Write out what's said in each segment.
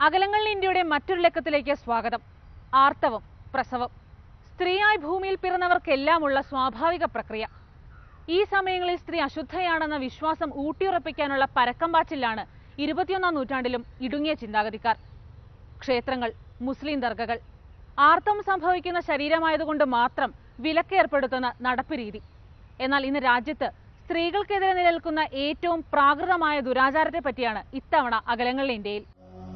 അകലങ്ങളിൽ ഇന്ത്യയുടെ മറ്റൊരു ലക്കത്തിലേക്ക് സ്വാഗതം ആർത്തവം പ്രസവം സ്ത്രീയായി ഭൂമിയിൽ പിറന്നവർക്കെല്ലാമുള്ള സ്വാഭാവിക പ്രക്രിയ ഈ സമയങ്ങളിൽ സ്ത്രീ അശുദ്ധയാണെന്ന വിശ്വാസം ഊട്ടിയുറപ്പിക്കാനുള്ള പരക്കം പാച്ചിലാണ് ഇരുപത്തിയൊന്നാം നൂറ്റാണ്ടിലും ഇടുങ്ങിയ ചിന്താഗതിക്കാർ ക്ഷേത്രങ്ങൾ മുസ്ലിം ദർഗകൾ ആർത്തവം സംഭവിക്കുന്ന ശരീരമായതുകൊണ്ട് മാത്രം വിലക്കേർപ്പെടുത്തുന്ന നടപ്പ് രീതി എന്നാൽ ഇന്ന് രാജ്യത്ത് സ്ത്രീകൾക്കെതിരെ നിലനിൽക്കുന്ന ഏറ്റവും പ്രാകൃതമായ ദുരാചാരത്തെ പറ്റിയാണ് ഇത്തവണ അകലങ്ങളിലെ ഇന്ത്യയിൽ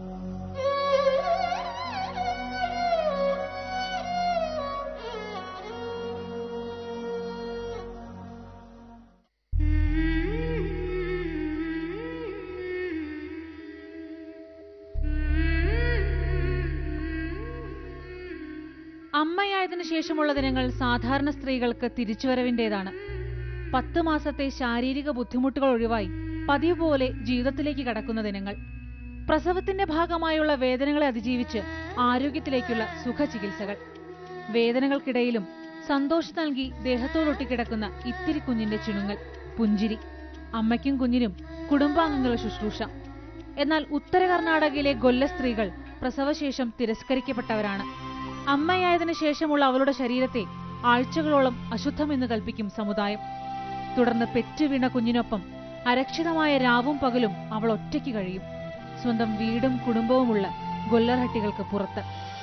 അമ്മയായതിനു ശേഷമുള്ള ദിനങ്ങൾ സാധാരണ സ്ത്രീകൾക്ക് തിരിച്ചുവരവിൻ്റെതാണ് പത്ത് മാസത്തെ ശാരീരിക ബുദ്ധിമുട്ടുകൾ ഒഴിവായി പതിവ് പോലെ ജീവിതത്തിലേക്ക് കടക്കുന്ന ദിനങ്ങൾ പ്രസവത്തിന്റെ ഭാഗമായുള്ള വേദനകളെ അതിജീവിച്ച് ആരോഗ്യത്തിലേക്കുള്ള സുഖചികിത്സകൾ വേദനകൾക്കിടയിലും സന്തോഷം നൽകി ദേഹത്തോടൊട്ടിക്കിടക്കുന്ന ഇത്തിരി കുഞ്ഞിന്റെ ചിണുങ്ങൽ പുഞ്ചിരി അമ്മയ്ക്കും കുഞ്ഞിനും കുടുംബാംഗങ്ങളുടെ ശുശ്രൂഷ എന്നാൽ ഉത്തര കർണാടകയിലെ ഗൊല്ല സ്ത്രീകൾ പ്രസവശേഷം തിരസ്കരിക്കപ്പെട്ടവരാണ് അമ്മയായതിനു ശേഷമുള്ള അവളുടെ ശരീരത്തെ ആഴ്ചകളോളം അശുദ്ധമെന്ന് കൽപ്പിക്കും സമുദായം തുടർന്ന് പെറ്റുവീണ കുഞ്ഞിനൊപ്പം അരക്ഷിതമായ രാവും പകലും അവൾ ഒറ്റയ്ക്ക് കഴിയും സ്വന്തം വീടും കുടുംബവുമുള്ള ഗൊല്ലർഹട്ടികൾക്ക് പുറത്ത്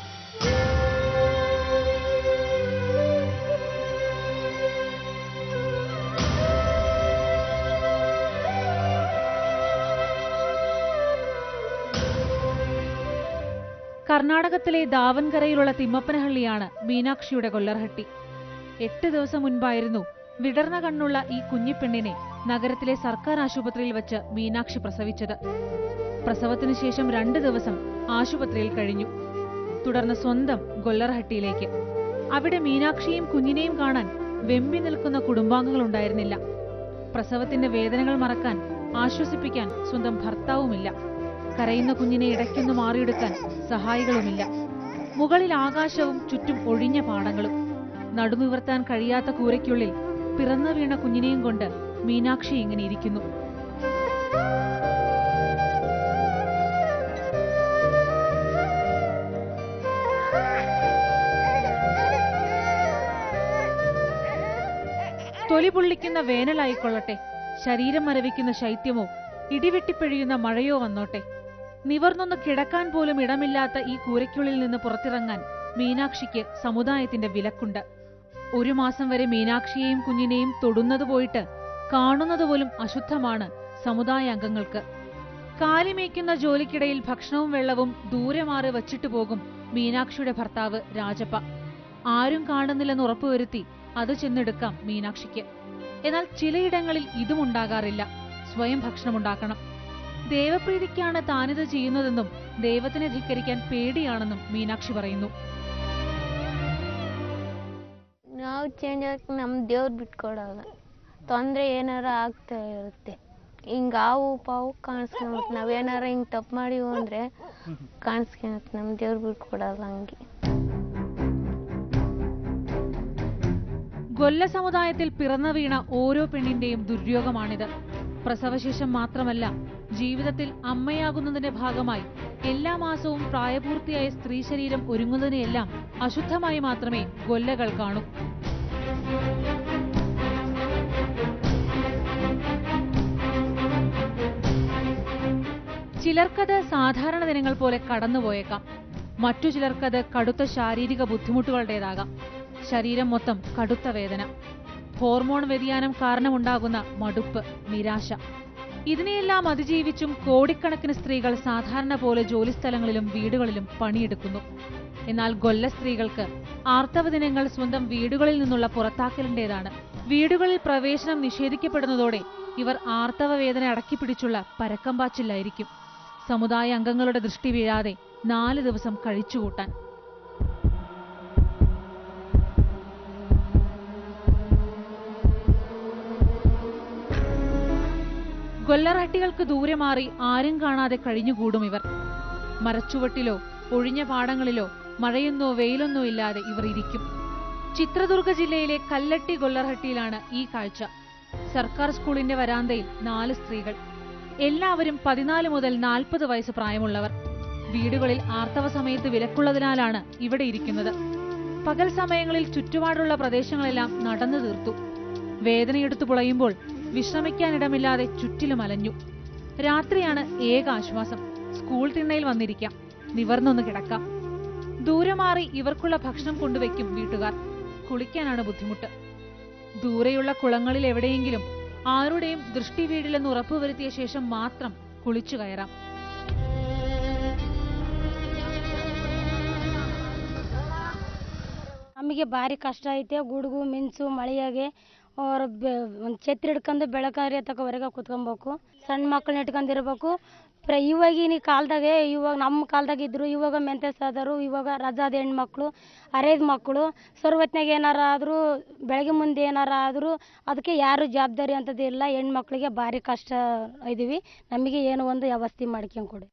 കർണാടകത്തിലെ ദാവൻകരയിലുള്ള തിമ്മപ്പനഹള്ളിയാണ് മീനാക്ഷിയുടെ കൊല്ലർഹട്ടി എട്ട് ദിവസം മുൻപായിരുന്നു വിടർന്ന കണ്ണുള്ള ഈ കുഞ്ഞിപ്പെണ്ണിനെ നഗരത്തിലെ സർക്കാർ ആശുപത്രിയിൽ വെച്ച് മീനാക്ഷി പ്രസവിച്ചത് പ്രസവത്തിനു ശേഷം രണ്ട് ദിവസം ആശുപത്രിയിൽ കഴിഞ്ഞു തുടർന്ന് സ്വന്തം ഗൊല്ലർഹട്ടിയിലേക്ക് അവിടെ മീനാക്ഷിയും കുഞ്ഞിനെയും കാണാൻ വെമ്പി നിൽക്കുന്ന കുടുംബാംഗങ്ങളുണ്ടായിരുന്നില്ല പ്രസവത്തിന്റെ വേദനകൾ മറക്കാൻ ആശ്വസിപ്പിക്കാൻ സ്വന്തം ഭർത്താവുമില്ല കരയുന്ന കുഞ്ഞിനെ ഇടയ്ക്കൊന്ന് മാറിയെടുക്കാൻ സഹായികളുമില്ല മുകളിൽ ആകാശവും ചുറ്റും ഒഴിഞ്ഞ പാടങ്ങളും നടുനിവർത്താൻ കഴിയാത്ത കൂരയ്ക്കുള്ളിൽ പിറന്നു വീണ കുഞ്ഞിനെയും കൊണ്ട് മീനാക്ഷി ഇങ്ങനെ ഇരിക്കുന്നു തൊലി പൊള്ളിക്കുന്ന വേനലായിക്കൊള്ളട്ടെ ശരീരം മരവിക്കുന്ന ശൈത്യമോ ഇടിവെട്ടിപ്പിഴിയുന്ന മഴയോ വന്നോട്ടെ നിവർന്നൊന്ന് കിടക്കാൻ പോലും ഇടമില്ലാത്ത ഈ കൂരയ്ക്കുള്ളിൽ നിന്ന് പുറത്തിറങ്ങാൻ മീനാക്ഷിക്ക് സമുദായത്തിന്റെ വിലക്കുണ്ട് ഒരു മാസം വരെ മീനാക്ഷിയെയും കുഞ്ഞിനെയും തൊടുന്നത് പോയിട്ട് കാണുന്നത് പോലും അശുദ്ധമാണ് സമുദായ അംഗങ്ങൾക്ക് കാലിമേക്കുന്ന ജോലിക്കിടയിൽ ഭക്ഷണവും വെള്ളവും ദൂരെ മാറി വച്ചിട്ട് പോകും മീനാക്ഷിയുടെ ഭർത്താവ് രാജപ്പ ആരും കാണുന്നില്ലെന്ന് ഉറപ്പുവരുത്തി അത് ചെന്നെടുക്കാം മീനാക്ഷിക്ക് എന്നാൽ ചിലയിടങ്ങളിൽ ഇതും ഉണ്ടാകാറില്ല സ്വയം ഭക്ഷണമുണ്ടാക്കണം ദേവപ്രീതിക്കാണ് താനിത് ചെയ്യുന്നതെന്നും ദൈവത്തിനെ ധിക്കരിക്കാൻ പേടിയാണെന്നും മീനാക്ഷി പറയുന്നു ನಾವು ಚೇಂಜ್ ಆಗಕ್ಕೆ ನಮ್ಮ ದೇವ್ರು ಬಿಟ್ಕೊಡಲ್ಲ ತೊಂದರೆ ಏನಾರ ಆಗ್ತಾ ಇರುತ್ತೆ ಹಿಂಗೆ ಹಾವು ಪಾವು ಕಾಣಿಸ್ಕೊಳುತ್ತೆ ನಾವೇನಾರ ಹಿಂಗೆ ತಪ್ಪು ಮಾಡಿವು ಅಂದರೆ ಕಾಣಿಸ್ಕೊಳುತ್ತೆ ನಮ್ಮ ದೇವ್ರು ಬಿಟ್ಕೊಡಲ್ಲ ಹಂಗೆ ഗൊല്ല സമുദായത്തിൽ പിറന്നു വീണ ഓരോ പെണ്ണിന്റെയും ദുര്യോഗമാണിത് പ്രസവശേഷം മാത്രമല്ല ജീവിതത്തിൽ അമ്മയാകുന്നതിന്റെ ഭാഗമായി എല്ലാ മാസവും പ്രായപൂർത്തിയായ സ്ത്രീ ശരീരം ഒരുങ്ങുന്നതിനെയെല്ലാം അശുദ്ധമായി മാത്രമേ ഗൊല്ലകൾ കാണൂ ചിലർക്കത് സാധാരണ ദിനങ്ങൾ പോലെ കടന്നുപോയേക്കാം മറ്റു ചിലർക്കത് കടുത്ത ശാരീരിക ബുദ്ധിമുട്ടുകളുടേതാകാം ശരീരം മൊത്തം കടുത്ത വേദന ഹോർമോൺ വ്യതിയാനം കാരണമുണ്ടാകുന്ന മടുപ്പ് നിരാശ ഇതിനെയെല്ലാം അതിജീവിച്ചും കോടിക്കണക്കിന് സ്ത്രീകൾ സാധാരണ പോലെ ജോലിസ്ഥലങ്ങളിലും വീടുകളിലും പണിയെടുക്കുന്നു എന്നാൽ ഗൊല്ല സ്ത്രീകൾക്ക് ആർത്തവ ദിനങ്ങൾ സ്വന്തം വീടുകളിൽ നിന്നുള്ള പുറത്താക്കലിന്റേതാണ് വീടുകളിൽ പ്രവേശനം നിഷേധിക്കപ്പെടുന്നതോടെ ഇവർ ആർത്തവ വേദന അടക്കിപ്പിടിച്ചുള്ള പരക്കമ്പാച്ചിലായിരിക്കും സമുദായ അംഗങ്ങളുടെ ദൃഷ്ടി വീഴാതെ നാല് ദിവസം കഴിച്ചുകൂട്ടാൻ ഗൊല്ലറഹട്ടികൾക്ക് ദൂരെ മാറി ആരും കാണാതെ കഴിഞ്ഞുകൂടും ഇവർ മരച്ചുവട്ടിലോ ഒഴിഞ്ഞ പാടങ്ങളിലോ മഴയൊന്നോ വെയിലൊന്നോ ഇല്ലാതെ ഇവർ ഇരിക്കും ചിത്രദുർഗ ജില്ലയിലെ കല്ലട്ടി ഗൊല്ലർഹട്ടിയിലാണ് ഈ കാഴ്ച സർക്കാർ സ്കൂളിന്റെ വരാന്തയിൽ നാല് സ്ത്രീകൾ എല്ലാവരും പതിനാല് മുതൽ നാൽപ്പത് വയസ്സ് പ്രായമുള്ളവർ വീടുകളിൽ ആർത്തവ സമയത്ത് വിലക്കുള്ളതിനാലാണ് ഇവിടെ ഇരിക്കുന്നത് പകൽ സമയങ്ങളിൽ ചുറ്റുപാടുള്ള പ്രദേശങ്ങളെല്ലാം നടന്നു തീർത്തു വേദനയെടുത്തു പുളയുമ്പോൾ വിശ്രമിക്കാനിടമില്ലാതെ ചുറ്റിലും അലഞ്ഞു രാത്രിയാണ് ഏക ആശ്വാസം സ്കൂൾ തിണ്ണയിൽ വന്നിരിക്കാം നിവർന്നൊന്ന് കിടക്കാം ദൂരെ മാറി ഇവർക്കുള്ള ഭക്ഷണം കൊണ്ടുവയ്ക്കും വീട്ടുകാർ കുളിക്കാനാണ് ബുദ്ധിമുട്ട് ദൂരെയുള്ള കുളങ്ങളിൽ എവിടെയെങ്കിലും ആരുടെയും ദൃഷ്ടി വീടില്ലെന്ന് ഉറപ്പുവരുത്തിയ ശേഷം മാത്രം കുളിച്ചു കയറാം ನಮಗೆ ಭಾರಿ ಕಷ್ಟ ಐತೆ ಗುಡುಗು ಮಿಂಚು ಮಳೆಯಾಗೆ ಅವ್ರ ಒಂದು ಛತ್ರಿ ಹಿಡ್ಕೊಂಡು ಬೆಳಕಾರಿ ತಗೋವರೆಗೆ ಕುತ್ಕೊಬೇಕು ಸಣ್ಣ ಮಕ್ಕಳನ್ನ ಇಟ್ಕೊಂಡಿರ್ಬೇಕು ಪ್ರ ಇವಾಗಿನ ಕಾಲದಾಗೆ ಇವಾಗ ನಮ್ಮ ಕಾಲದಾಗ ಇದ್ರು ಇವಾಗ ಮೆಂತೆಸ್ ಆದರು ಇವಾಗ ರಜಾದ ಹೆಣ್ಮಕ್ಳು ಅರೇದ್ ಮಕ್ಕಳು ಸರ್ವತ್ನಾಗ ಏನಾರ ಆದರೂ ಬೆಳಗ್ಗೆ ಮುಂದೆ ಏನಾರ ಆದರೂ ಅದಕ್ಕೆ ಯಾರು ಜವಾಬ್ದಾರಿ ಅಂತದ್ದು ಇಲ್ಲ ಹೆಣ್ಮಕ್ಳಿಗೆ ಭಾರಿ ಕಷ್ಟ ಇದೀವಿ ನಮಗೆ ಏನೋ ಒಂದು ವ್ಯವಸ್ಥೆ ಮಾಡ್ಕೊಂಡು ಕೊಡಿ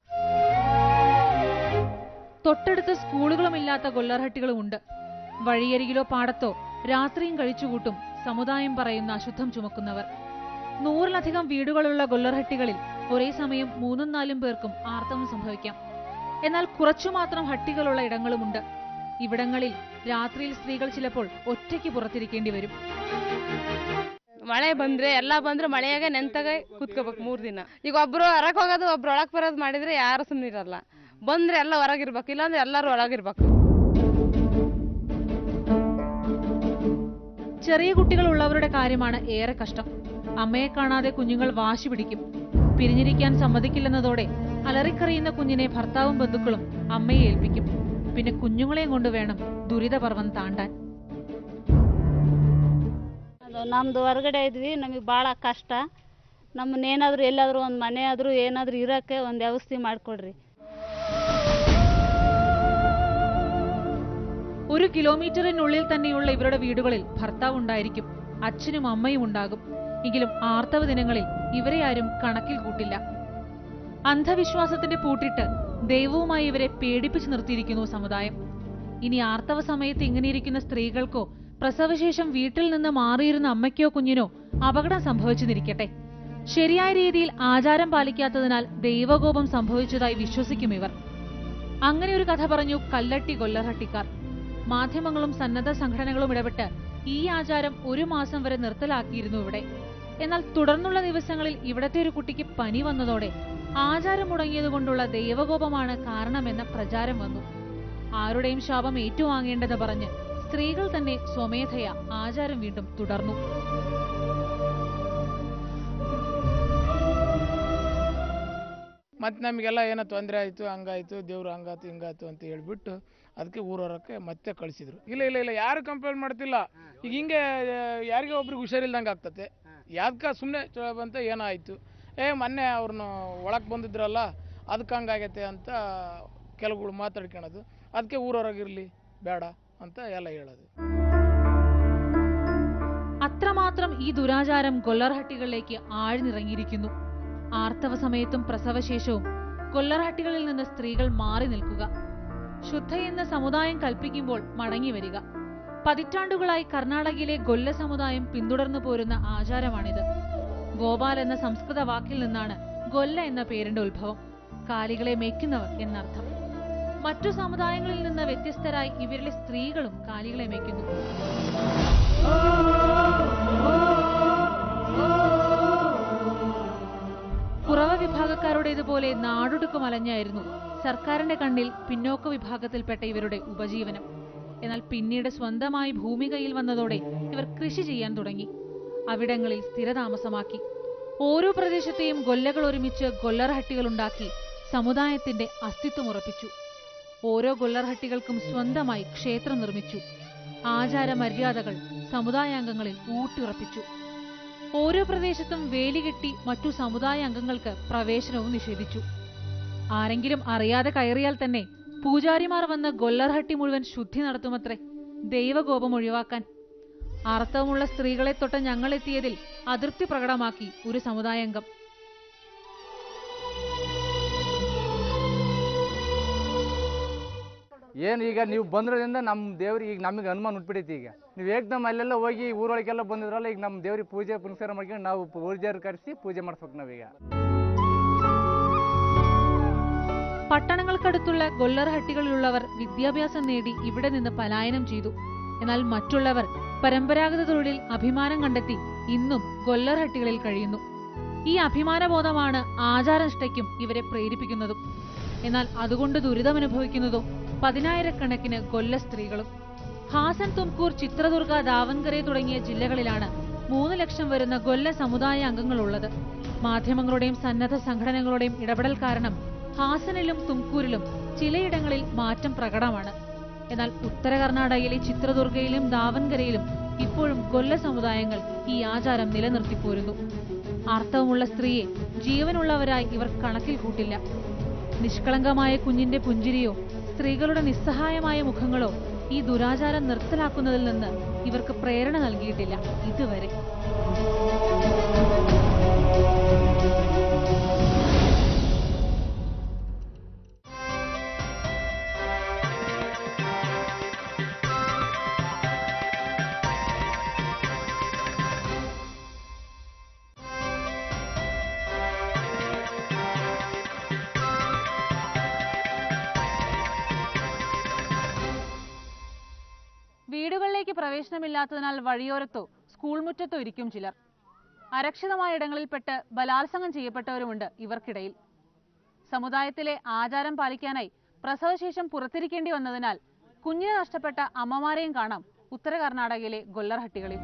തൊട്ടടുത്ത് സ്കൂളുകളുമില്ലാത്ത ഗൊല്ലർഹട്ടികളുമുണ്ട് വഴിയരികിലോ പാടത്തോ രാത്രിയും കഴിച്ചുകൂട്ടും സമുദായം പറയുന്ന അശുദ്ധം ചുമക്കുന്നവർ നൂറിലധികം വീടുകളുള്ള ഗൊല്ലർഹട്ടികളിൽ ഒരേ സമയം മൂന്നും നാലും പേർക്കും ആർത്തവം സംഭവിക്കാം എന്നാൽ കുറച്ചു മാത്രം ഹട്ടികളുള്ള ഇടങ്ങളുമുണ്ട് ഇവിടങ്ങളിൽ രാത്രിയിൽ സ്ത്രീകൾ ചിലപ്പോൾ ഒറ്റയ്ക്ക് പുറത്തിരിക്കേണ്ടി വരും ಮಳೆ ಬಂದ್ರೆ ಎಲ್ಲ ಬಂದ್ರೆ ಮಳೆಯಾಗ ನೆಂತಾಗ ಕೂತ್ಕೋಬೇಕು ಮೂರ್ ದಿನ ಈಗ ಒಬ್ರು ಹೊರಗ್ ಹೋಗೋದು ಒಬ್ರು ಒಳಗ್ ಬರೋದು ಮಾಡಿದ್ರೆ ಯಾರು ಸುಮ್ಮನೆ ಇರಲ್ಲ ಬಂದ್ರೆ ಎಲ್ಲ ಹೊರಗಿರ್ಬೇಕು ಇಲ್ಲಾಂದ್ರೆ ಎಲ್ಲರೂ ಒಳಗಿರ್ಬೇಕು ചെറിയ കുട്ടികൾ ഉള്ളവരുടെ കാര്യമാണ് ഏറെ കഷ്ടം അമ്മയെ കാണാതെ കുഞ്ഞുങ്ങൾ വാശി പിടിക്കും പിരിഞ്ഞിരിക്കാൻ സമ്മതിക്കില്ലെന്നതോടെ അലറിക്കറിയുന്ന കുഞ്ഞിനെ ഭർത്താവും ബന്ധുക്കളും അമ്മയെ ഏൽപ്പിക്കും പിന്നെ കുഞ്ഞുങ്ങളെയും കൊണ്ട് വേണം ദുരിതപർവം താണ്ടാൻ ಅದು ನಮ್ಮದು ಹೊರಗಡೆ ಇದ್ವಿ ನಮಗೆ ಭಾಳ ಕಷ್ಟ ನಮ್ಮನ್ನೇನಾದರೂ ಎಲ್ಲಾದರೂ ಒಂದು ಮನೆ ಆದರೂ ಏನಾದರೂ ಇರೋಕ್ಕೆ ಒಂದು ವ್ಯವಸ್ಥೆ ಮಾಡಿಕೊಡ್ರಿ ഒരു കിലോമീറ്ററിനുള്ളിൽ തന്നെയുള്ള ഇവരുടെ വീടുകളിൽ ഭർത്താവ് ഉണ്ടായിരിക്കും അച്ഛനും അമ്മയും ഉണ്ടാകും എങ്കിലും ആർത്തവ ദിനങ്ങളിൽ ഇവരെ ആരും കണക്കിൽ കൂട്ടില്ല അന്ധവിശ്വാസത്തിന്റെ പൂട്ടിട്ട് ദൈവവുമായി ഇവരെ പേടിപ്പിച്ചു നിർത്തിയിരിക്കുന്നു സമുദായം ഇനി ആർത്തവ സമയത്ത് ഇങ്ങനെയിരിക്കുന്ന സ്ത്രീകൾക്കോ പ്രസവശേഷം വീട്ടിൽ നിന്ന് മാറിയിരുന്ന അമ്മയ്ക്കോ കുഞ്ഞിനോ അപകടം സംഭവിച്ചെന്നിരിക്കട്ടെ ശരിയായ രീതിയിൽ ആചാരം പാലിക്കാത്തതിനാൽ ദൈവകോപം സംഭവിച്ചതായി വിശ്വസിക്കും ഇവർ അങ്ങനെ ഒരു കഥ പറഞ്ഞു കല്ലട്ടി കൊല്ലഹട്ടിക്കാർ മാധ്യമങ്ങളും സന്നദ്ധ സംഘടനകളും ഇടപെട്ട് ഈ ആചാരം ഒരു മാസം വരെ നിർത്തലാക്കിയിരുന്നു ഇവിടെ എന്നാൽ തുടർന്നുള്ള ദിവസങ്ങളിൽ ഇവിടത്തെ ഒരു കുട്ടിക്ക് പനി വന്നതോടെ ആചാരം മുടങ്ങിയതുകൊണ്ടുള്ള ദൈവകോപമാണ് കാരണമെന്ന പ്രചാരം വന്നു ആരുടെയും ശാപം ഏറ്റുവാങ്ങേണ്ടെന്ന് പറഞ്ഞ് സ്ത്രീകൾ തന്നെ സ്വമേധയ ആചാരം വീണ്ടും തുടർന്നു ಮತ್ತು ನಮಗೆಲ್ಲ ಏನೋ ತೊಂದರೆ ಆಯಿತು ಹಂಗಾಯ್ತು ದೇವ್ರು ಹಂಗಾತು ಹಿಂಗಾತು ಅಂತ ಹೇಳ್ಬಿಟ್ಟು ಅದಕ್ಕೆ ಊರವರಕ್ಕೆ ಮತ್ತೆ ಕಳಿಸಿದ್ರು ಇಲ್ಲ ಇಲ್ಲ ಇಲ್ಲ ಯಾರು ಕಂಪ್ಲೇಂಟ್ ಮಾಡ್ತಿಲ್ಲ ಈಗ ಹಿಂಗೆ ಯಾರಿಗೋ ಒಬ್ರಿಗೆ ಹುಷಾರಿಲ್ದಂಗೆ ಆಗ್ತತೆ ಯಾವ್ದಕ್ಕ ಸುಮ್ಮನೆ ಬಂತ ಏನೋ ಆಯಿತು ಏ ಮೊನ್ನೆ ಅವ್ರನ್ನ ಒಳಗೆ ಬಂದಿದ್ರಲ್ಲ ಅದಕ್ಕೆ ಹಂಗಾಗೈತೆ ಅಂತ ಕೆಲವುಗಳು ಮಾತಾಡ್ಕೊಳೋದು ಅದಕ್ಕೆ ಊರವರಾಗಿರಲಿ ಬೇಡ ಅಂತ ಎಲ್ಲ ಹೇಳೋದು അത്രമാത്രം ഈ ദുരാചാരം കൊല്ലർഹട്ടികളിലേക്ക് ആഴ്ന്നിറങ്ങിയിരിക്കുന്നു ആർത്തവ സമയത്തും പ്രസവശേഷവും കൊല്ലർഹട്ടികളിൽ നിന്ന് സ്ത്രീകൾ മാറി നിൽക്കുക ശുദ്ധയെന്ന് സമുദായം കൽപ്പിക്കുമ്പോൾ മടങ്ങി വരിക പതിറ്റാണ്ടുകളായി കർണാടകയിലെ ഗൊല്ല സമുദായം പിന്തുടർന്നു പോരുന്ന ആചാരമാണിത് ഗോപാൽ എന്ന സംസ്കൃത വാക്കിൽ നിന്നാണ് ഗൊല്ല എന്ന പേരിന്റെ ഉത്ഭവം കാലികളെ മേയ്ക്കുന്നവർ എന്നർത്ഥം മറ്റു സമുദായങ്ങളിൽ നിന്ന് വ്യത്യസ്തരായി ഇവരിലെ സ്ത്രീകളും കാലികളെ മേയ്ക്കുന്നു കുറവ വിഭാഗക്കാരുടേതുപോലെ നാടൊടുക്കും അലഞ്ഞായിരുന്നു സർക്കാരിന്റെ കണ്ണിൽ പിന്നോക്ക വിഭാഗത്തിൽപ്പെട്ട ഇവരുടെ ഉപജീവനം എന്നാൽ പിന്നീട് സ്വന്തമായി ഭൂമി കയ്യിൽ വന്നതോടെ ഇവർ കൃഷി ചെയ്യാൻ തുടങ്ങി അവിടങ്ങളിൽ സ്ഥിരതാമസമാക്കി ഓരോ പ്രദേശത്തെയും ഗൊല്ലകൾ ഒരുമിച്ച് ഗൊല്ലർഹട്ടികൾ ഉണ്ടാക്കി സമുദായത്തിന്റെ അസ്തിത്വം ഉറപ്പിച്ചു ഓരോ ഗൊല്ലർഹട്ടികൾക്കും സ്വന്തമായി ക്ഷേത്രം നിർമ്മിച്ചു ആചാര മര്യാദകൾ സമുദായാംഗങ്ങളിൽ ഊട്ടിയുറപ്പിച്ചു ഓരോ പ്രദേശത്തും വേലികെട്ടി മറ്റു സമുദായ അംഗങ്ങൾക്ക് പ്രവേശനവും നിഷേധിച്ചു ആരെങ്കിലും അറിയാതെ കയറിയാൽ തന്നെ പൂജാരിമാർ വന്ന് ഗൊല്ലർഹട്ടി മുഴുവൻ ശുദ്ധി നടത്തുമത്രേ ദൈവകോപം ഒഴിവാക്കാൻ ആർത്തവമുള്ള സ്ത്രീകളെ തൊട്ട് ഞങ്ങളെത്തിയതിൽ അതൃപ്തി പ്രകടമാക്കി ഒരു സമുദായാംഗം ಏನು ಈಗ ನೀವು ಬಂದ್ರಿಂದ ನಮ್ಮ ದೇವ್ರಿಗೆ ಈಗ ನಮಗೆ ಅನುಮಾನ ಉಟ್ಬಿಟ್ಟೈತಿ ಈಗ ನೀವು ಏಕ್ದಮ್ ಅಲ್ಲೆಲ್ಲ ಹೋಗಿ ಊರೊಳಗೆಲ್ಲ ಬಂದಿದ್ರಲ್ಲ ಈಗ ನಮ್ಮ ದೇವ್ರಿಗೆ ಪೂಜೆ ಪುನಸ್ಕಾರ ಮಾಡ್ಕೊಂಡು ನಾವು ಪೂಜಾರಿ ಕರೆಸಿ ಪೂಜೆ ಮಾಡಿಸ್ಬೇಕು ನಾವೀಗ പട്ടണങ്ങൾക്കടുത്തുള്ള ഗൊല്ലർഹട്ടികളിലുള്ളവർ വിദ്യാഭ്യാസം നേടി ഇവിടെ നിന്ന് പലായനം ചെയ്തു എന്നാൽ മറ്റുള്ളവർ പരമ്പരാഗത തൊഴിലിൽ അഭിമാനം കണ്ടെത്തി ഇന്നും ഗൊല്ലർഹട്ടികളിൽ കഴിയുന്നു ഈ അഭിമാനബോധമാണ് ആചാരനിഷ്ഠയ്ക്കും ഇവരെ പ്രേരിപ്പിക്കുന്നതും എന്നാൽ അതുകൊണ്ട് ദുരിതമനുഭവിക്കുന്നതോ പതിനായിരക്കണക്കിന് കൊല്ല സ്ത്രീകളും ഹാസൻ തുംകൂർ ചിത്രദുർഗ ദാവൻകരെ തുടങ്ങിയ ജില്ലകളിലാണ് മൂന്ന് ലക്ഷം വരുന്ന ഗൊല്ല സമുദായ അംഗങ്ങളുള്ളത് മാധ്യമങ്ങളുടെയും സന്നദ്ധ സംഘടനകളുടെയും ഇടപെടൽ കാരണം ഹാസനിലും തുംകൂരിലും ചിലയിടങ്ങളിൽ മാറ്റം പ്രകടമാണ് എന്നാൽ ഉത്തര കർണാടകയിലെ ചിത്രദുർഗയിലും ദാവൻകരയിലും ഇപ്പോഴും കൊല്ല സമുദായങ്ങൾ ഈ ആചാരം നിലനിർത്തിപ്പോരുന്നു ആർത്തവമുള്ള സ്ത്രീയെ ജീവനുള്ളവരായി ഇവർ കണക്കിൽ കൂട്ടില്ല നിഷ്കളങ്കമായ കുഞ്ഞിന്റെ പുഞ്ചിരിയോ സ്ത്രീകളുടെ നിസ്സഹായമായ മുഖങ്ങളോ ഈ ദുരാചാരം നിർത്തലാക്കുന്നതിൽ നിന്ന് ഇവർക്ക് പ്രേരണ നൽകിയിട്ടില്ല ഇതുവരെ വീടുകളിലേക്ക് പ്രവേശനമില്ലാത്തതിനാൽ വഴിയോരത്തോ സ്കൂൾ മുറ്റത്തോ ഇരിക്കും ചിലർ അരക്ഷിതമായ ഇടങ്ങളിൽപ്പെട്ട് ബലാത്സംഗം ചെയ്യപ്പെട്ടവരുമുണ്ട് ഇവർക്കിടയിൽ സമുദായത്തിലെ ആചാരം പാലിക്കാനായി പ്രസവശേഷം പുറത്തിരിക്കേണ്ടി വന്നതിനാൽ കുഞ്ഞിനെ നഷ്ടപ്പെട്ട അമ്മമാരെയും കാണാം ഉത്തര കർണാടകയിലെ ഗൊല്ലർഹട്ടികളിൽ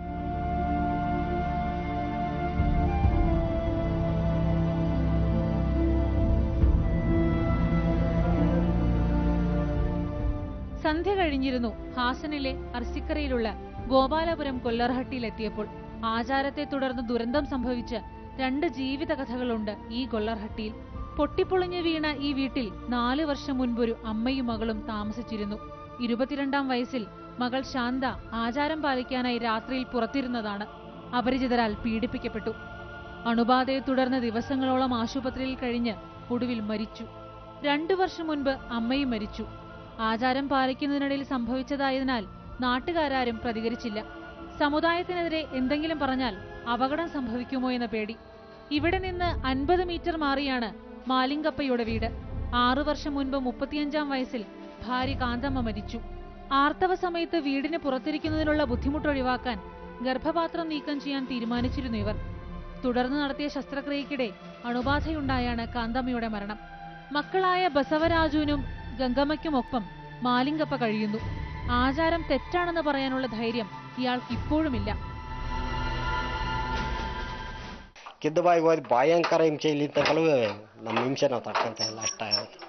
സന്ധ്യ കഴിഞ്ഞിരുന്നു ഹാസനിലെ അർസിക്കരയിലുള്ള ഗോപാലപുരം കൊല്ലർഹട്ടിയിലെത്തിയപ്പോൾ ആചാരത്തെ തുടർന്ന് ദുരന്തം സംഭവിച്ച രണ്ട് ജീവിത കഥകളുണ്ട് ഈ കൊല്ലർഹട്ടിയിൽ പൊട്ടിപ്പൊളിഞ്ഞു വീണ ഈ വീട്ടിൽ നാല് വർഷം മുൻപൊരു അമ്മയും മകളും താമസിച്ചിരുന്നു ഇരുപത്തിരണ്ടാം വയസ്സിൽ മകൾ ശാന്ത ആചാരം പാലിക്കാനായി രാത്രിയിൽ പുറത്തിരുന്നതാണ് അപരിചിതരാൽ പീഡിപ്പിക്കപ്പെട്ടു അണുബാധയെ തുടർന്ന് ദിവസങ്ങളോളം ആശുപത്രിയിൽ കഴിഞ്ഞ് ഒടുവിൽ മരിച്ചു രണ്ടു വർഷം മുൻപ് അമ്മയും മരിച്ചു ആചാരം പാലിക്കുന്നതിനിടയിൽ സംഭവിച്ചതായതിനാൽ നാട്ടുകാരും പ്രതികരിച്ചില്ല സമുദായത്തിനെതിരെ എന്തെങ്കിലും പറഞ്ഞാൽ അപകടം സംഭവിക്കുമോ എന്ന പേടി ഇവിടെ നിന്ന് അൻപത് മീറ്റർ മാറിയാണ് മാലിംഗപ്പയുടെ വീട് ആറു വർഷം മുൻപ് മുപ്പത്തിയഞ്ചാം വയസ്സിൽ ഭാര്യ കാന്തമ്മ മരിച്ചു ആർത്തവ സമയത്ത് വീടിന് പുറത്തിരിക്കുന്നതിനുള്ള ബുദ്ധിമുട്ട് ഒഴിവാക്കാൻ ഗർഭപാത്രം നീക്കം ചെയ്യാൻ തീരുമാനിച്ചിരുന്നു ഇവർ തുടർന്ന് നടത്തിയ ശസ്ത്രക്രിയക്കിടെ അണുബാധയുണ്ടായാണ് കാന്തമ്മയുടെ മരണം മക്കളായ ബസവരാജുവിനും ഗംഗമ്മയ്ക്കുമൊപ്പം മാലിംഗപ്പ കഴിയുന്നു ആചാരം തെറ്റാണെന്ന് പറയാനുള്ള ധൈര്യം ഇയാൾക്ക് ഇപ്പോഴുമില്ല ಕಿದ್ದು ಬಾಯಿಗೆ ಹೋದ್ ಭಯಂಕರ ಹಿಂಸೆ ಇಲ್ಲಿಂದ ಕಳುವೆ ನಮ್ಮ ಹಿಂಸೆ ನಾವು ತಡ್ಕೊಂತ ಇಲ್ಲ ಅಷ್ಟ ಆಗುತ್ತೆ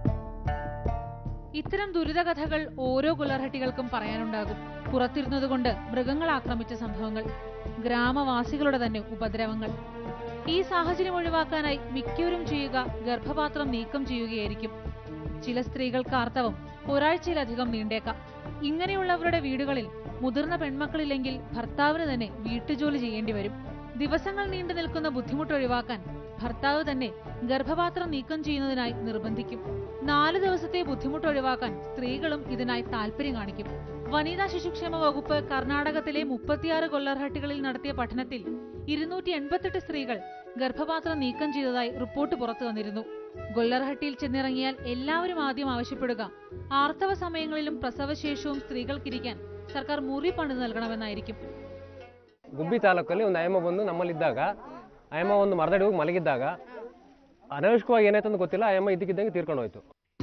ഇത്തരം ദുരിതകഥകൾ ഓരോ ഗുലർഹട്ടികൾക്കും പറയാനുണ്ടാകും പുറത്തിരുന്നതുകൊണ്ട് മൃഗങ്ങൾ ആക്രമിച്ച സംഭവങ്ങൾ ഗ്രാമവാസികളുടെ തന്നെ ഉപദ്രവങ്ങൾ ഈ സാഹചര്യം ഒഴിവാക്കാനായി മിക്കവരും ചെയ്യുക ഗർഭപാത്രം നീക്കം ചെയ്യുകയായിരിക്കും ചില സ്ത്രീകൾക്ക് ആർത്തവം ഒരാഴ്ചയിലധികം നീണ്ടേക്കാം ഇങ്ങനെയുള്ളവരുടെ വീടുകളിൽ മുതിർന്ന പെൺമക്കളില്ലെങ്കിൽ ഭർത്താവിന് തന്നെ വീട്ടുജോലി ചെയ്യേണ്ടി വരും ദിവസങ്ങൾ നീണ്ടു നിൽക്കുന്ന ബുദ്ധിമുട്ട് ഒഴിവാക്കാൻ ഭർത്താവ് തന്നെ ഗർഭപാത്രം നീക്കം ചെയ്യുന്നതിനായി നിർബന്ധിക്കും നാല് ദിവസത്തെ ബുദ്ധിമുട്ട് ഒഴിവാക്കാൻ സ്ത്രീകളും ഇതിനായി താല്പര്യം കാണിക്കും വനിതാ ശിശുക്ഷേമ വകുപ്പ് കർണാടകത്തിലെ മുപ്പത്തിയാറ് കൊല്ലർഹട്ടികളിൽ നടത്തിയ പഠനത്തിൽ ഇരുന്നൂറ്റി എൺപത്തെട്ട് സ്ത്രീകൾ ഗർഭപാത്രം നീക്കം ചെയ്തതായി റിപ്പോർട്ട് പുറത്തു വന്നിരുന്നു ഗൊല്ലർഹട്ടിയിൽ ചെന്നിറങ്ങിയാൽ എല്ലാവരും ആദ്യം ആവശ്യപ്പെടുക ആർത്തവ സമയങ്ങളിലും പ്രസവശേഷവും സ്ത്രീകൾക്കിരിക്കാൻ സർക്കാർ മുറി പണിത് നൽകണമെന്നായിരിക്കും ಗುಬ್ಬಿ ತಾಲೂಕಲ್ಲಿ ಒಂದು ಆಯಮ್ಮ ಬಂದು ನಮ್ಮಲ್ಲಿದ್ದಾಗ ಆಯಮ್ಮ ಒಂದು ಮರದಡಿ ಹೋಗಿ ಮಲಗಿದ್ದಾಗ ಅನವಶ್ಯಕವಾಗಿ ಏನಾಯ್ತು ಅಂತ ಗೊತ್ತಿಲ್ಲ ಆಯಮ್ಮ ಇದ್ದಕ್ಕಿದ್ದಂಗೆ ತೀರ್ಕೊಂಡು ಹೋಯ್ತು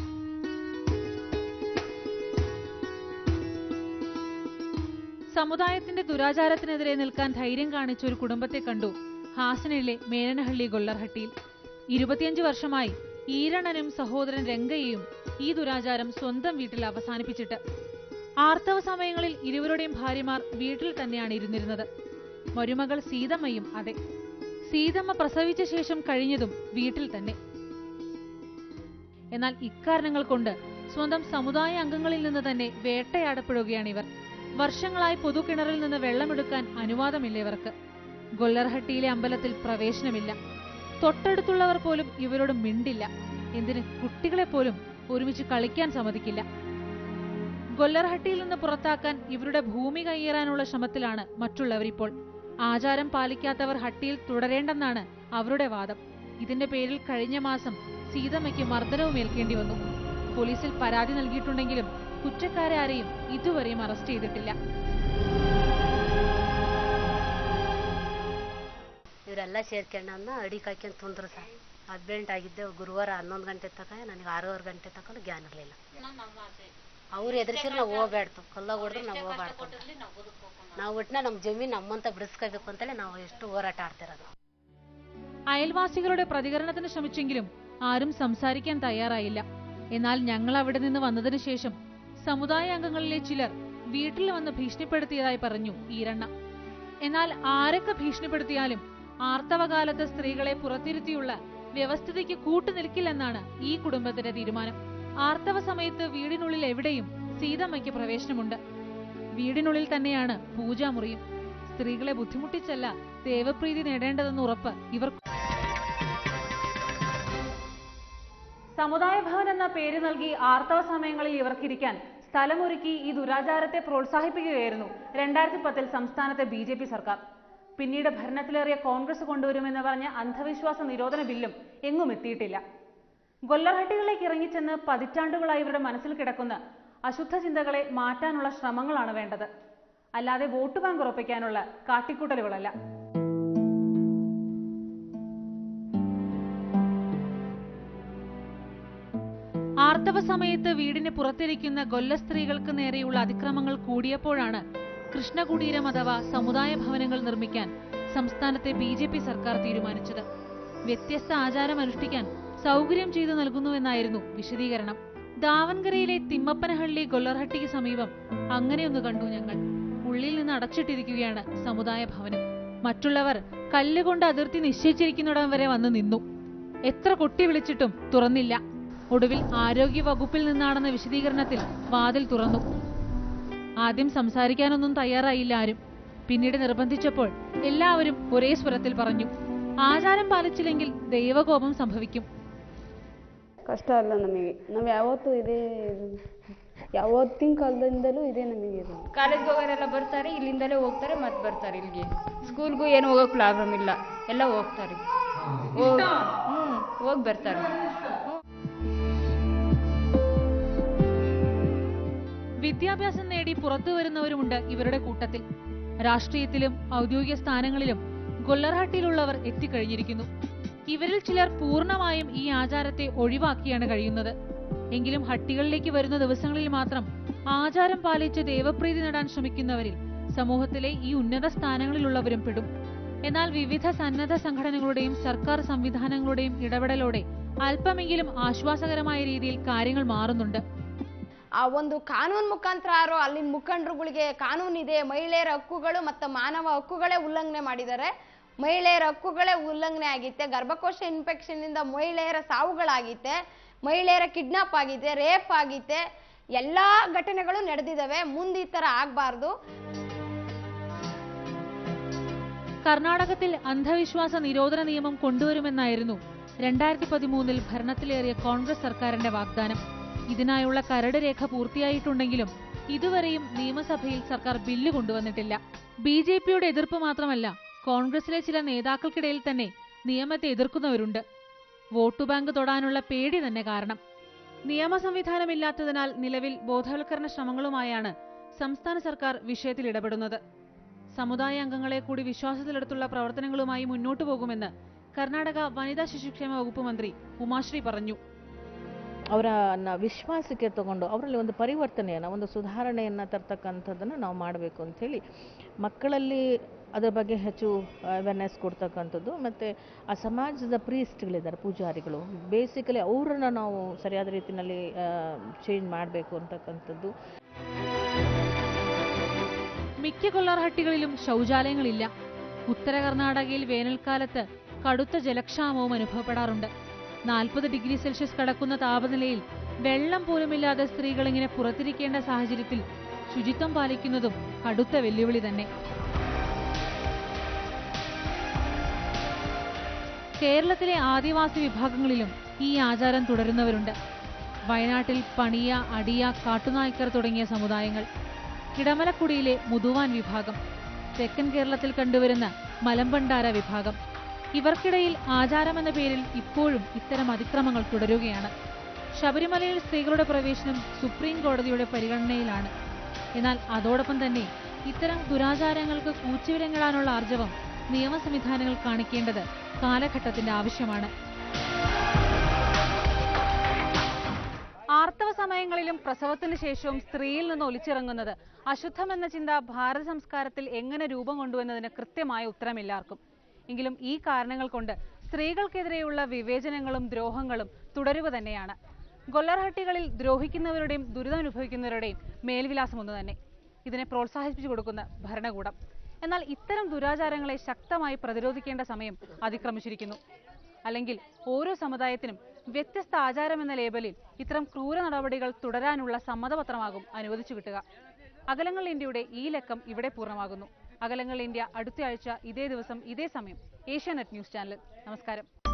സമുദായത്തിന്റെ ദുരാചാരത്തിനെതിരെ നിൽക്കാൻ ധൈര്യം കാണിച്ച ഒരു കുടുംബത്തെ കണ്ടു ഹാസനിലെ മേനനഹള്ളി ഗൊല്ലർഹട്ടിയിൽ ഇരുപത്തിയഞ്ച് വർഷമായി ഈരണനും സഹോദരൻ രംഗയെയും ഈ ദുരാചാരം സ്വന്തം വീട്ടിൽ അവസാനിപ്പിച്ചിട്ട് ആർത്തവ സമയങ്ങളിൽ ഇരുവരുടെയും ഭാര്യമാർ വീട്ടിൽ തന്നെയാണ് ഇരുന്നിരുന്നത് മരുമകൾ സീതമ്മയും അതെ സീതമ്മ പ്രസവിച്ച ശേഷം കഴിഞ്ഞതും വീട്ടിൽ തന്നെ എന്നാൽ ഇക്കാരണങ്ങൾ കൊണ്ട് സ്വന്തം സമുദായ അംഗങ്ങളിൽ നിന്ന് തന്നെ വേട്ടയാടപ്പെടുകയാണ് ഇവർ വർഷങ്ങളായി പൊതുകിണറിൽ നിന്ന് വെള്ളമെടുക്കാൻ അനുവാദമില്ല ഇവർക്ക് ഗൊല്ലർഹട്ടിയിലെ അമ്പലത്തിൽ പ്രവേശനമില്ല തൊട്ടടുത്തുള്ളവർ പോലും ഇവരോട് മിണ്ടില്ല എന്തിന് കുട്ടികളെ പോലും ഒരുമിച്ച് കളിക്കാൻ സമ്മതിക്കില്ല ഗൊല്ലർഹട്ടിയിൽ നിന്ന് പുറത്താക്കാൻ ഇവരുടെ ഭൂമി കയ്യേറാനുള്ള ശ്രമത്തിലാണ് മറ്റുള്ളവരിപ്പോൾ ആചാരം പാലിക്കാത്തവർ ഹട്ടിയിൽ തുടരേണ്ടെന്നാണ് അവരുടെ വാദം ഇതിന്റെ പേരിൽ കഴിഞ്ഞ മാസം സീതമ്മയ്ക്ക് മർദ്ദനവും ഏൽക്കേണ്ടി വന്നു പോലീസിൽ പരാതി നൽകിയിട്ടുണ്ടെങ്കിലും കുറ്റക്കാരെ ആരെയും ഇതുവരെയും അറസ്റ്റ് ചെയ്തിട്ടില്ല ಇವರೆಲ್ಲ ಸೇರ್ಕೊಂಡು ನನ್ನ ಅಡಿ ಕಾಯ್ಕೊಂಡು ತುಂಡ್ರು ಸರ್ ಹಸ್ಬೆಂಡ್ ಆಗಿದ್ದೆ ಗುರುವಾರ ಹನ್ನೊಂದು ಗಂಟೆ ತಕ ನನಗೆ ಆರೂವರೆ ಗಂಟೆ ತಕ ಜ್ಞಾನ ಇರಲಿಲ್ಲ ಅವ್ರು ಎದುರಿಸಿದ್ರೆ ನಾವು ಹೋಗ್ಬೇಡ್ತು ಕಲ್ಲಾಗ ಹೊಡೆದ್ರೆ ನಾವು ಹೋಗ್ಬಾರ್ದು ನಾವು ಒಟ್ಟಿನ ನಮ್ಮ ಜಮೀನು ನಮ್ಮಂತ ಬಿಡಿಸ್ಕೋಬೇಕು ಅಂತೇಳಿ ನಾವು ಎಷ್ಟು ಹೋರಾಟ ಆಡ್ತಿರೋದು അയൽവാസികളുടെ പ്രതികരണത്തിന് ശ്രമിച്ചെങ്കിലും ആരും സംസാരിക്കാൻ തയ്യാറായില്ല എന്നാൽ ഞങ്ങൾ അവിടെ നിന്ന് വന്നതിനു ശേഷം സമുദായ അംഗങ്ങളിലെ ചിലർ വീട്ടിൽ വന്ന് ഭീഷണിപ്പെടുത്തിയതായി പറഞ്ഞു ഈരണ്ണ എന്നാൽ ആരൊക്കെ ഭീഷണിപ്പെടുത്തിയാലും ആർത്തവകാലത്ത് സ്ത്രീകളെ പുറത്തിരുത്തിയുള്ള വ്യവസ്ഥിതിക്ക് കൂട്ടുനിൽക്കില്ലെന്നാണ് ഈ കുടുംബത്തിന്റെ തീരുമാനം ആർത്തവ സമയത്ത് വീടിനുള്ളിൽ എവിടെയും സീതമ്മയ്ക്ക് പ്രവേശനമുണ്ട് വീടിനുള്ളിൽ തന്നെയാണ് പൂജാമുറിയും സ്ത്രീകളെ ബുദ്ധിമുട്ടിച്ചല്ല ദേവപ്രീതി നേടേണ്ടതെന്ന് ഉറപ്പ് ഇവർ സമുദായ ഭവൻ എന്ന പേര് നൽകി ആർത്തവ സമയങ്ങളിൽ ഇവർക്കിരിക്കാൻ സ്ഥലമൊരുക്കി ഈ ദുരാചാരത്തെ പ്രോത്സാഹിപ്പിക്കുകയായിരുന്നു രണ്ടായിരത്തി പത്തിൽ സംസ്ഥാനത്തെ ബി ജെ പി സർക്കാർ പിന്നീട് ഭരണത്തിലേറിയ കോൺഗ്രസ് കൊണ്ടുവരുമെന്ന് പറഞ്ഞ അന്ധവിശ്വാസ നിരോധന ബില്ലും എങ്ങും എത്തിയിട്ടില്ല ഗൊല്ലഹട്ടികളിലേക്ക് ഇറങ്ങിച്ചെന്ന് പതിറ്റാണ്ടുകളായി ഇവരുടെ മനസ്സിൽ കിടക്കുന്ന അശുദ്ധ ചിന്തകളെ മാറ്റാനുള്ള ശ്രമങ്ങളാണ് വേണ്ടത് അല്ലാതെ വോട്ട് ബാങ്ക് ഉറപ്പിക്കാനുള്ള കാട്ടിക്കൂട്ടലുകളല്ല ആർത്തവ സമയത്ത് വീടിന് പുറത്തിരിക്കുന്ന ഗൊല്ല സ്ത്രീകൾക്ക് നേരെയുള്ള അതിക്രമങ്ങൾ കൂടിയപ്പോഴാണ് കൃഷ്ണകുടീരം അഥവാ സമുദായ ഭവനങ്ങൾ നിർമ്മിക്കാൻ സംസ്ഥാനത്തെ ബി ജെ പി സർക്കാർ തീരുമാനിച്ചത് വ്യത്യസ്ത ആചാരം അനുഷ്ഠിക്കാൻ സൗകര്യം ചെയ്തു നൽകുന്നുവെന്നായിരുന്നു വിശദീകരണം ദാവൻകരയിലെ തിമ്മപ്പനഹള്ളി ഗൊല്ലർഹട്ടിക്ക് സമീപം അങ്ങനെയൊന്ന് കണ്ടു ഞങ്ങൾ ഉള്ളിൽ നിന്ന് അടച്ചിട്ടിരിക്കുകയാണ് സമുദായ ഭവനം മറ്റുള്ളവർ കല്ലുകൊണ്ട് അതിർത്തി നിശ്ചയിച്ചിരിക്കുന്നിടം വരെ വന്ന് നിന്നു എത്ര കൊട്ടി വിളിച്ചിട്ടും തുറന്നില്ല ഒടുവിൽ ആരോഗ്യ വകുപ്പിൽ നിന്നാണെന്ന വിശദീകരണത്തിൽ വാതിൽ തുറന്നു ആദ്യം സംസാരിക്കാനൊന്നും തയ്യാറായില്ല ആരും പിന്നീട് നിർബന്ധിച്ചപ്പോൾ എല്ലാവരും ഒരേ സ്വരത്തിൽ പറഞ്ഞു ആചാരം പാലിച്ചില്ലെങ്കിൽ ദൈവകോപം സംഭവിക്കും ಕಷ್ಟ ಅಲ್ಲ ನಮಗೆ ನಾವು ಯಾವತ್ತೂ ಇದೇ ಯಾವತ್ತಿನ ಕಾಲದಿಂದಲೂ ಇದೇ ನಮಗೆ ಇದು ಕಾಲೇಜ್ಗೆ ಹೋಗೋರೆಲ್ಲ ಬರ್ತಾರೆ ಇಲ್ಲಿಂದಲೇ ಹೋಗ್ತಾರೆ ಮತ್ತೆ ಬರ್ತಾರೆ ಇಲ್ಲಿಗೆ ಸ್ಕೂಲ್ಗೂ ಏನು ಹೋಗೋಕೆ ಪ್ರಾಬ್ಲಮ್ ಇಲ್ಲ ಎಲ್ಲ ಹೋಗ್ತಾರೆ ಹ್ಞೂ ಹೋಗಿ ಬರ್ತಾರೆ വിദ്യാഭ്യാസം നേടി പുറത്തു വരുന്നവരുമുണ്ട് ഇവരുടെ കൂട്ടത്തിൽ രാഷ്ട്രീയത്തിലും ഔദ്യോഗിക സ്ഥാനങ്ങളിലും ഗൊല്ലർഹട്ടിയിലുള്ളവർ എത്തിക്കഴിഞ്ഞിരിക്കുന്നു ഇവരിൽ ചിലർ പൂർണ്ണമായും ഈ ആചാരത്തെ ഒഴിവാക്കിയാണ് കഴിയുന്നത് എങ്കിലും ഹട്ടികളിലേക്ക് വരുന്ന ദിവസങ്ങളിൽ മാത്രം ആചാരം പാലിച്ച് ദേവപ്രീതി നേടാൻ ശ്രമിക്കുന്നവരിൽ സമൂഹത്തിലെ ഈ ഉന്നത സ്ഥാനങ്ങളിലുള്ളവരും പെടും എന്നാൽ വിവിധ സന്നദ്ധ സംഘടനകളുടെയും സർക്കാർ സംവിധാനങ്ങളുടെയും ഇടപെടലോടെ അല്പമെങ്കിലും ആശ്വാസകരമായ രീതിയിൽ കാര്യങ്ങൾ മാറുന്നുണ്ട് ಆ ಒಂದು ಕಾನೂನು ಮುಖಾಂತರ ಯಾರು ಅಲ್ಲಿನ ಮುಖಂಡರುಗಳಿಗೆ ಕಾನೂನಿದೆ ಮಹಿಳೆಯರ ಹಕ್ಕುಗಳು ಮತ್ತು ಮಾನವ ಹಕ್ಕುಗಳೇ ಉಲ್ಲಂಘನೆ ಮಾಡಿದ್ದಾರೆ ಮಹಿಳೆಯರ ಹಕ್ಕುಗಳೇ ಉಲ್ಲಂಘನೆ ಆಗಿತ್ತೆ ಗರ್ಭಕೋಶ ಇನ್ಫೆಕ್ಷನ್ ಇಂದ ಮಹಿಳೆಯರ ಸಾವುಗಳಾಗಿತ್ತೆ ಮಹಿಳೆಯರ ಕಿಡ್ನಾಪ್ ಆಗಿದೆ ರೇಪ್ ಆಗಿತ್ತೆ ಎಲ್ಲಾ ಘಟನೆಗಳು ನಡೆದಿದ್ದಾವೆ ಮುಂದೆ ಈ ತರ ಆಗ್ಬಾರ್ದು കർണാടകത്തിൽ അന്ധവിശ്വാസ നിരോധന നിയമം കൊണ്ടുവരുമെന്നായിരുന്നു രണ്ടായിരത്തി പതിമൂന്നിൽ ഭരണത്തിലേറിയ കോൺഗ്രസ് സർക്കാരിന്റെ വാഗ്ദാനം ഇതിനായുള്ള കരട് രേഖ പൂർത്തിയായിട്ടുണ്ടെങ്കിലും ഇതുവരെയും നിയമസഭയിൽ സർക്കാർ ബില്ല് കൊണ്ടുവന്നിട്ടില്ല ബി ജെ പിയുടെ എതിർപ്പ് മാത്രമല്ല കോൺഗ്രസിലെ ചില നേതാക്കൾക്കിടയിൽ തന്നെ നിയമത്തെ എതിർക്കുന്നവരുണ്ട് വോട്ടു ബാങ്ക് തൊടാനുള്ള പേടി തന്നെ കാരണം നിയമ സംവിധാനമില്ലാത്തതിനാൽ നിലവിൽ ബോധവൽക്കരണ ശ്രമങ്ങളുമായാണ് സംസ്ഥാന സർക്കാർ വിഷയത്തിൽ ഇടപെടുന്നത് സമുദായ അംഗങ്ങളെ കൂടി വിശ്വാസത്തിലെടുത്തുള്ള പ്രവർത്തനങ്ങളുമായി മുന്നോട്ടു പോകുമെന്ന് കർണാടക വനിതാ ശിശുക്ഷേമ വകുപ്പ് മന്ത്രി ഉമാശ്രീ പറഞ്ഞു ಅವರನ್ನ ವಿಶ್ವಾಸಕ್ಕೆ ತಗೊಂಡು ಅವರಲ್ಲಿ ಒಂದು ಪರಿವರ್ತನೆಯನ್ನು ಒಂದು ಸುಧಾರಣೆಯನ್ನು ತರ್ತಕ್ಕಂಥದ್ದನ್ನು ನಾವು ಮಾಡಬೇಕು ಅಂಥೇಳಿ ಮಕ್ಕಳಲ್ಲಿ ಅದರ ಬಗ್ಗೆ ಹೆಚ್ಚು ಅವೇರ್ನೆಸ್ ಕೊಡ್ತಕ್ಕಂಥದ್ದು ಮತ್ತು ಆ ಸಮಾಜದ ಪ್ರೀಸ್ಟ್ಗಳಿದ್ದಾರೆ ಪೂಜಾರಿಗಳು ಬೇಸಿಕಲಿ ಅವರನ್ನು ನಾವು ಸರಿಯಾದ ರೀತಿಯಲ್ಲಿ ಚೇಂಜ್ ಮಾಡಬೇಕು ಅಂತಕ್ಕಂಥದ್ದು മിക്ക കൊള്ളാർഹട്ടികളിലും ശൗചാലയങ്ങളില്ല ഉത്തര കർണാടകയിൽ വേനൽക്കാലത്ത് കടുത്ത ജലക്ഷാമവും അനുഭവപ്പെടാറുണ്ട് നാൽപ്പത് ഡിഗ്രി സെൽഷ്യസ് കടക്കുന്ന താപനിലയിൽ വെള്ളം പോലുമില്ലാതെ സ്ത്രീകൾ ഇങ്ങനെ പുറത്തിരിക്കേണ്ട സാഹചര്യത്തിൽ ശുചിത്വം പാലിക്കുന്നതും കടുത്ത വെല്ലുവിളി തന്നെ കേരളത്തിലെ ആദിവാസി വിഭാഗങ്ങളിലും ഈ ആചാരം തുടരുന്നവരുണ്ട് വയനാട്ടിൽ പണിയ അടിയ കാട്ടുനായ്ക്കർ തുടങ്ങിയ സമുദായങ്ങൾ കിടമലക്കുടിയിലെ മുതുവാൻ വിഭാഗം തെക്കൻ കേരളത്തിൽ കണ്ടുവരുന്ന മലമ്പണ്ടാര വിഭാഗം ഇവർക്കിടയിൽ ആചാരമെന്ന പേരിൽ ഇപ്പോഴും ഇത്തരം അതിക്രമങ്ങൾ തുടരുകയാണ് ശബരിമലയിൽ സ്ത്രീകളുടെ പ്രവേശനം സുപ്രീം കോടതിയുടെ പരിഗണനയിലാണ് എന്നാൽ അതോടൊപ്പം തന്നെ ഇത്തരം ദുരാചാരങ്ങൾക്ക് കൂച്ചുവിലങ്ങിടാനുള്ള ആർജവം നിയമ സംവിധാനങ്ങൾ കാണിക്കേണ്ടത് കാലഘട്ടത്തിന്റെ ആവശ്യമാണ് ആർത്തവ സമയങ്ങളിലും പ്രസവത്തിന് ശേഷവും സ്ത്രീയിൽ നിന്ന് ഒലിച്ചിറങ്ങുന്നത് അശുദ്ധമെന്ന ചിന്ത ഭാരത സംസ്കാരത്തിൽ എങ്ങനെ രൂപം കൊണ്ടുവന്നതിന് കൃത്യമായ ഉത്തരമില്ലാർക്കും എങ്കിലും ഈ കാരണങ്ങൾ കൊണ്ട് സ്ത്രീകൾക്കെതിരെയുള്ള വിവേചനങ്ങളും ദ്രോഹങ്ങളും തുടരുക തന്നെയാണ് ഗൊല്ലർഹട്ടികളിൽ ദ്രോഹിക്കുന്നവരുടെയും ദുരിതമനുഭവിക്കുന്നവരുടെയും മേൽവിലാസം ഒന്ന് തന്നെ ഇതിനെ പ്രോത്സാഹിപ്പിച്ചു കൊടുക്കുന്ന ഭരണകൂടം എന്നാൽ ഇത്തരം ദുരാചാരങ്ങളെ ശക്തമായി പ്രതിരോധിക്കേണ്ട സമയം അതിക്രമിച്ചിരിക്കുന്നു അല്ലെങ്കിൽ ഓരോ സമുദായത്തിനും വ്യത്യസ്ത ആചാരം എന്ന ലേബലിൽ ഇത്തരം ക്രൂര നടപടികൾ തുടരാനുള്ള സമ്മതപത്രമാകും അനുവദിച്ചു കിട്ടുക അകലങ്ങൾ ഇന്ത്യയുടെ ഈ ലക്കം ഇവിടെ പൂർണ്ണമാകുന്നു അകലങ്ങൾ ഇന്ത്യ അടുത്തയാഴ്ച ഇതേ ദിവസം ഇതേ സമയം ഏഷ്യാനെറ്റ് ന്യൂസ് ചാനൽ നമസ്കാരം